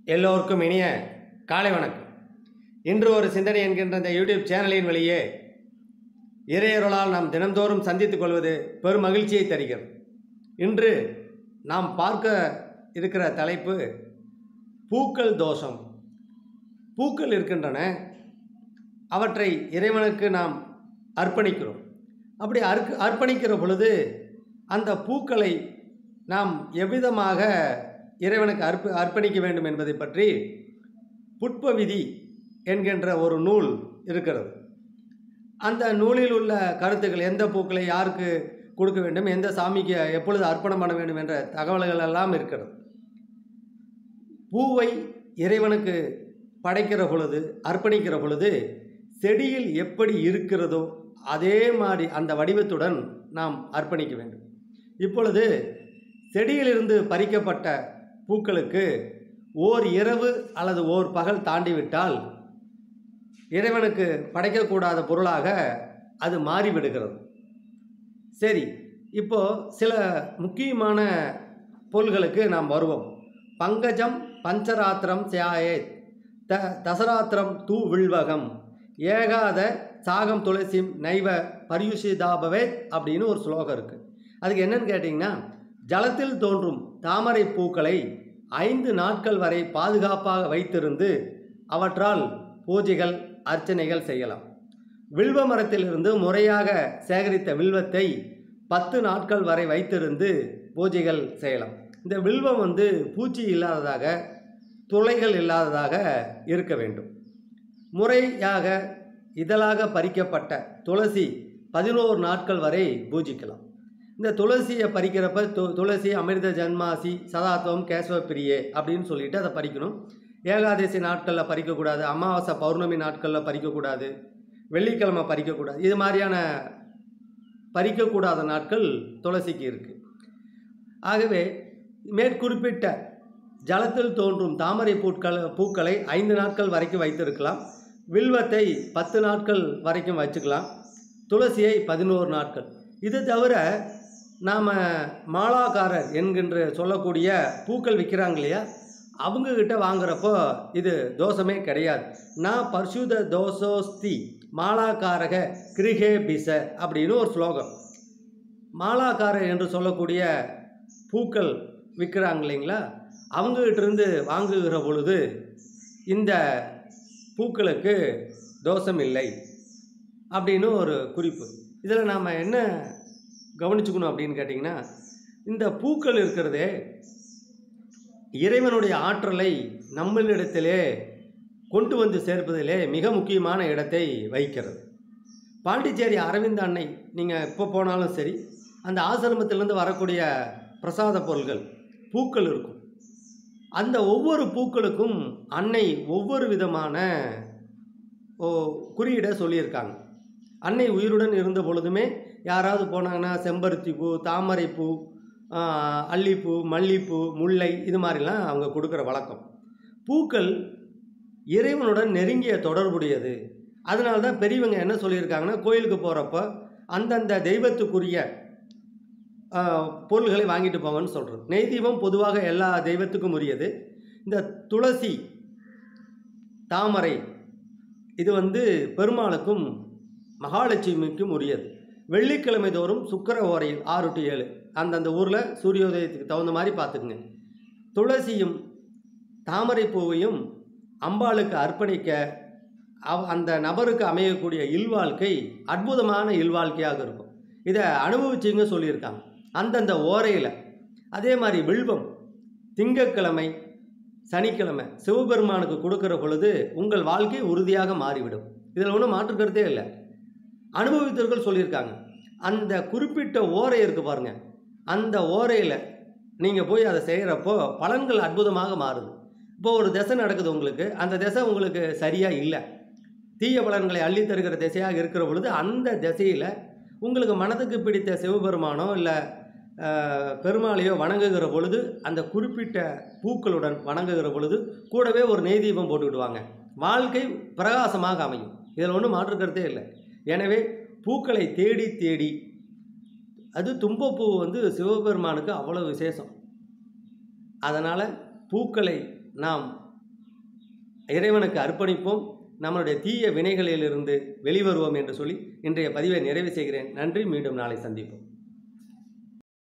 எல்லோருக்கும் இனிய காலை வணக்கம் இன்று ஒரு சிந்தனை என்கின்ற இந்த யூடியூப் சேனலின் வழியே இறையருளால் நாம் தினந்தோறும் சந்தித்துக் கொள்வது பெரும் மகிழ்ச்சியை தருகிறது இன்று நாம் பார்க்க இருக்கிற தலைப்பு பூக்கள் தோஷம் பூக்கள் இருக்கின்றன அவற்றை இறைவனுக்கு நாம் அர்ப்பணிக்கிறோம் அப்படி அர்ப்ப அர்ப்பணிக்கிற பொழுது அந்த பூக்களை நாம் எவ்விதமாக இறைவனுக்கு அர்ப்ப அர்ப்பணிக்க வேண்டும் என்பதை பற்றி புட்ப விதி என்கின்ற ஒரு நூல் இருக்கிறது அந்த நூலில் உள்ள கருத்துக்கள் எந்த பூக்களை யாருக்கு கொடுக்க வேண்டும் எந்த சாமிக்கு எப்பொழுது அர்ப்பணம் பண்ண வேண்டும் என்ற தகவல்கள் எல்லாம் இருக்கிறது பூவை இறைவனுக்கு படைக்கிற பொழுது அர்ப்பணிக்கிற பொழுது செடியில் எப்படி இருக்கிறதோ அதே மாதிரி அந்த வடிவத்துடன் நாம் அர்ப்பணிக்க வேண்டும் இப்பொழுது செடியிலிருந்து பறிக்கப்பட்ட பூக்களுக்கு ஓர் இரவு அல்லது ஓர் பகல் தாண்டிவிட்டால் இறைவனுக்கு படைக்கக்கூடாத பொருளாக அது மாறிவிடுகிறது சரி இப்போ சில முக்கியமான பொருள்களுக்கு நாம் வருவோம் பங்கஜம் பஞ்சராத்திரம் சியாயே த தசராத்திரம் தூ வில்வகம் ஏகாத சாகம் துளசிம் நைவ பரியுஷிதாபவே அப்படின்னு ஒரு ஸ்லோகம் இருக்குது அதுக்கு என்னன்னு கேட்டிங்கன்னா ஜலத்தில் தோன்றும் தாமரை பூக்களை ஐந்து நாட்கள் வரை பாதுகாப்பாக வைத்திருந்து அவற்றால் பூஜைகள் அர்ச்சனைகள் செய்யலாம் வில்வ மரத்திலிருந்து முறையாக சேகரித்த வில்வத்தை பத்து நாட்கள் வரை வைத்திருந்து பூஜைகள் செய்யலாம் இந்த வில்வம் வந்து பூச்சி இல்லாததாக துளைகள் இல்லாததாக இருக்க வேண்டும் முறையாக இதழாக பறிக்கப்பட்ட துளசி பதினோரு நாட்கள் வரை பூஜிக்கலாம் இந்த துளசியை பறிக்கிறப்ப து துளசி அமிர்த ஜன்மாசி சதாத்துவம் கேசவ பிரியே அப்படின்னு சொல்லிட்டு அதை பறிக்கணும் ஏகாதசி நாட்களில் பறிக்கக்கூடாது அமாவாசை பௌர்ணமி நாட்களில் பறிக்கக்கூடாது வெள்ளிக்கிழமை பறிக்கக்கூடாது இது மாதிரியான பறிக்கக்கூடாத நாட்கள் துளசிக்கு இருக்குது ஆகவே மேற்குறிப்பிட்ட ஜலத்தில் தோன்றும் தாமரை பூக்கள் பூக்களை ஐந்து நாட்கள் வரைக்கும் வைத்திருக்கலாம் வில்வத்தை பத்து நாட்கள் வரைக்கும் வச்சுக்கலாம் துளசியை பதினோரு நாட்கள் இது தவிர நாம் மாலாக்காரர் என்கின்ற சொல்லக்கூடிய பூக்கள் விற்கிறாங்க இல்லையா அவங்கக்கிட்ட வாங்குறப்போ இது தோஷமே கிடையாது நான் பர்சுத தோசோஸ்தி மாலாக்காரக கிரிகே பிச அப்படின்னு ஒரு ஸ்லோகம் மாலாக்காரர் என்று சொல்லக்கூடிய பூக்கள் விற்கிறாங்க இல்லைங்களா அவங்ககிட்ட இருந்து வாங்குகிற பொழுது இந்த பூக்களுக்கு தோஷம் இல்லை அப்படின்னு ஒரு குறிப்பு இதில் நாம் என்ன கவனிச்சுக்கணும் அப்படின்னு கேட்டிங்கன்னா இந்த பூக்கள் இருக்கிறதே இறைவனுடைய ஆற்றலை நம்மளிடத்திலே கொண்டு வந்து சேர்ப்பதிலே மிக முக்கியமான இடத்தை வைக்கிறது பாண்டிச்சேரி அரவிந்த அன்னை நீங்கள் எப்போ போனாலும் சரி அந்த ஆசிரமத்திலேருந்து வரக்கூடிய பிரசாத பொருள்கள் பூக்கள் இருக்கும் அந்த ஒவ்வொரு பூக்களுக்கும் அன்னை ஒவ்வொரு விதமான ஓ குறியீடை சொல்லியிருக்காங்க அன்னை உயிருடன் இருந்த பொழுதுமே யாராவது போனாங்கன்னா செம்பருத்தி பூ தாமரை பூ ஆஹ், அல்லிப்பூ மல்லிப்பூ முல்லை இது மாதிரிலாம் அவங்க கொடுக்குற வழக்கம் பூக்கள் இறைவனுடன் நெருங்கிய தொடர்புடையது அதனால தான் பெரியவங்க என்ன சொல்லியிருக்காங்கன்னா கோயிலுக்கு போகிறப்ப அந்தந்த தெய்வத்துக்குரிய ஆஹ், பொருள்களை வாங்கிட்டு போங்கன்னு சொல்கிறது நெய் தீபம் பொதுவாக எல்லா தெய்வத்துக்கும் உரியது இந்த துளசி தாமரை இது வந்து பெருமாளுக்கும் மகாலட்சுமிக்கும் உரியது வெள்ளிக்கிழமை தோறும் சுக்கர ஓரையில் ஆறு டு ஏழு அந்தந்த ஊரில் சூரியோதயத்துக்கு தகுந்த மாதிரி பார்த்துக்குங்க துளசியும் தாமரை பூவையும் அம்பாளுக்கு அர்ப்பணிக்க அவ் அந்த நபருக்கு அமையக்கூடிய இல்வாழ்க்கை அற்புதமான இல்வாழ்க்கையாக இருக்கும் இதை அனுபவிச்சிங்க சொல்லியிருக்காங்க அந்தந்த ஓரையில் அதே மாதிரி வில்வம் திங்கட்கிழமை சனிக்கிழமை சிவபெருமானுக்கு கொடுக்கிற பொழுது உங்கள் வாழ்க்கை உறுதியாக மாறிவிடும் இதில் ஒன்றும் மாற்று கருத்தே இல்லை அனுபவித்தவர்கள் சொல்லியிருக்காங்க அந்த குறிப்பிட்ட ஓரை இருக்கு பாருங்க அந்த ஓரையில் நீங்கள் போய் அதை செய்கிறப்போ பலன்கள் அற்புதமாக மாறுது இப்போ ஒரு திசை நடக்குது உங்களுக்கு அந்த திசை உங்களுக்கு சரியாக இல்லை தீய பலன்களை அள்ளி தருகிற திசையாக இருக்கிற பொழுது அந்த திசையில் உங்களுக்கு மனதுக்கு பிடித்த சிவபெருமானோ இல்லை பெருமாளையோ வணங்குகிற பொழுது அந்த குறிப்பிட்ட பூக்களுடன் வணங்குகிற பொழுது கூடவே ஒரு நெய் தீபம் போட்டு விடுவாங்க வாழ்க்கை பிரகாசமாக அமையும் இதில் ஒன்றும் மாற்று கருத்தே இல்லை எனவே பூக்களை தேடி தேடி அது தும்பப்பூ வந்து சிவபெருமானுக்கு அவ்வளோ விசேஷம் அதனால் பூக்களை நாம் இறைவனுக்கு அர்ப்பணிப்போம் நம்மளுடைய தீய வினைகளிலிருந்து வெளிவருவோம் என்று சொல்லி இன்றைய பதிவை நிறைவு செய்கிறேன் நன்றி மீண்டும் நாளை சந்திப்போம்